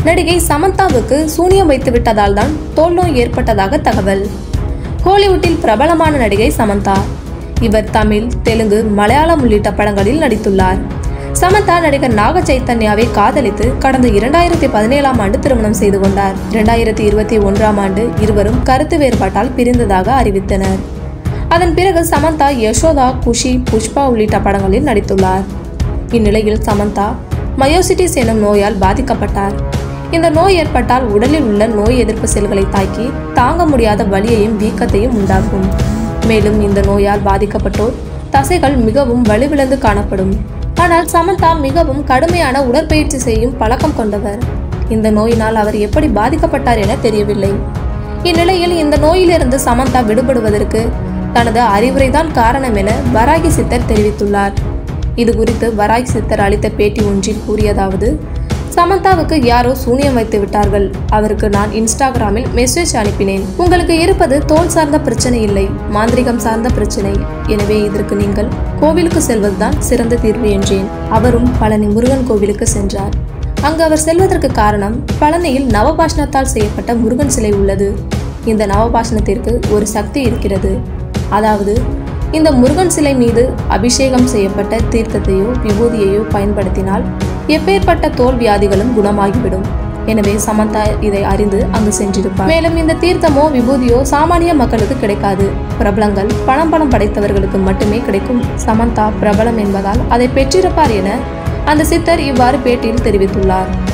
நடிகை சமந்தாவுக்கு சூனியம் வைத்து விட்டதால் தான் தோல் நோய் ஏற்பட்டதாக தகவல் ஹாலிவுட்டில் பிரபலமான நடிகை சமந்தா இவர் தமிழ் தெலுங்கு மலையாளம் உள்ளிட்ட படங்களில் நடித்துள்ளார் சமந்தா நடிகர் நாக சைத்தன்யாவை காதலித்து கடந்த இரண்டாயிரத்தி பதினேழாம் ஆண்டு திருமணம் செய்து கொண்டார் இரண்டாயிரத்தி இருபத்தி ஒன்றாம் ஆண்டு இருவரும் கருத்து வேறுபாட்டால் பிரிந்ததாக அறிவித்தனர் அதன் பிறகு சமந்தா யசோதா குஷி புஷ்பா உள்ளிட்ட படங்களில் நடித்துள்ளார் இந்நிலையில் சமந்தா மயோசிட்டிஸ் எனும் நோயால் பாதிக்கப்பட்டார் இந்த நோய் ஏற்பட்டால் உடலில் உள்ள நோய் எதிர்ப்பு செல்களை தாக்கி தாங்க முடியாத வலியையும் வீக்கத்தையும் உண்டாக்கும் மேலும் இந்த நோயால் பாதிக்கப்பட்டோர் தசைகள் மிகவும் வலுவிழந்து காணப்படும் ஆனால் சமந்தா மிகவும் கடுமையான உடற்பயிற்சி செய்யும் பழக்கம் கொண்டவர் இந்த நோயினால் அவர் எப்படி பாதிக்கப்பட்டார் என தெரியவில்லை இந்நிலையில் இந்த நோயிலிருந்து சமந்தா விடுபடுவதற்கு தனது அறிவுரைதான் காரணம் என வராகி சித்தர் தெரிவித்துள்ளார் இது குறித்து வராகி சித்தர் அளித்த பேட்டி ஒன்றில் கூறியதாவது சமந்தாவுக்கு யாரோ சூனியம் வைத்து விட்டார்கள் அவருக்கு நான் இன்ஸ்டாகிராமில் மெசேஜ் அனுப்பினேன் உங்களுக்கு இருப்பது தோல் சார்ந்த பிரச்சனை இல்லை மாந்திரிகம் சார்ந்த பிரச்சனை எனவே இதற்கு நீங்கள் கோவிலுக்கு செல்வதுதான் சிறந்த தீர்வு என்றேன் அவரும் பழனி முருகன் கோவிலுக்கு சென்றார் அங்கு அவர் செல்வதற்கு காரணம் பழனியில் நவபாஷணத்தால் செய்யப்பட்ட முருகன் சிலை உள்ளது இந்த நவபாஷணத்திற்கு ஒரு சக்தி இருக்கிறது அதாவது இந்த முருகன் சிலை மீது அபிஷேகம் செய்யப்பட்ட தீர்த்தத்தையோ விபூதியையோ பயன்படுத்தினால் எப்பேற்பட்ட தோல் வியாதிகளும் குணமாகிவிடும் எனவே சமந்தா இதை அறிந்து அங்கு சென்றிருப்பார் மேலும் இந்த தீர்த்தமோ விபூதியோ சாமானிய மக்களுக்கு கிடைக்காது பிரபலங்கள் பணம் பணம் படைத்தவர்களுக்கு மட்டுமே கிடைக்கும் சமந்தா பிரபலம் என்பதால் அதை பெற்றிருப்பார் என அந்த சித்தர் இவ்வாறு பேட்டியில் தெரிவித்துள்ளார்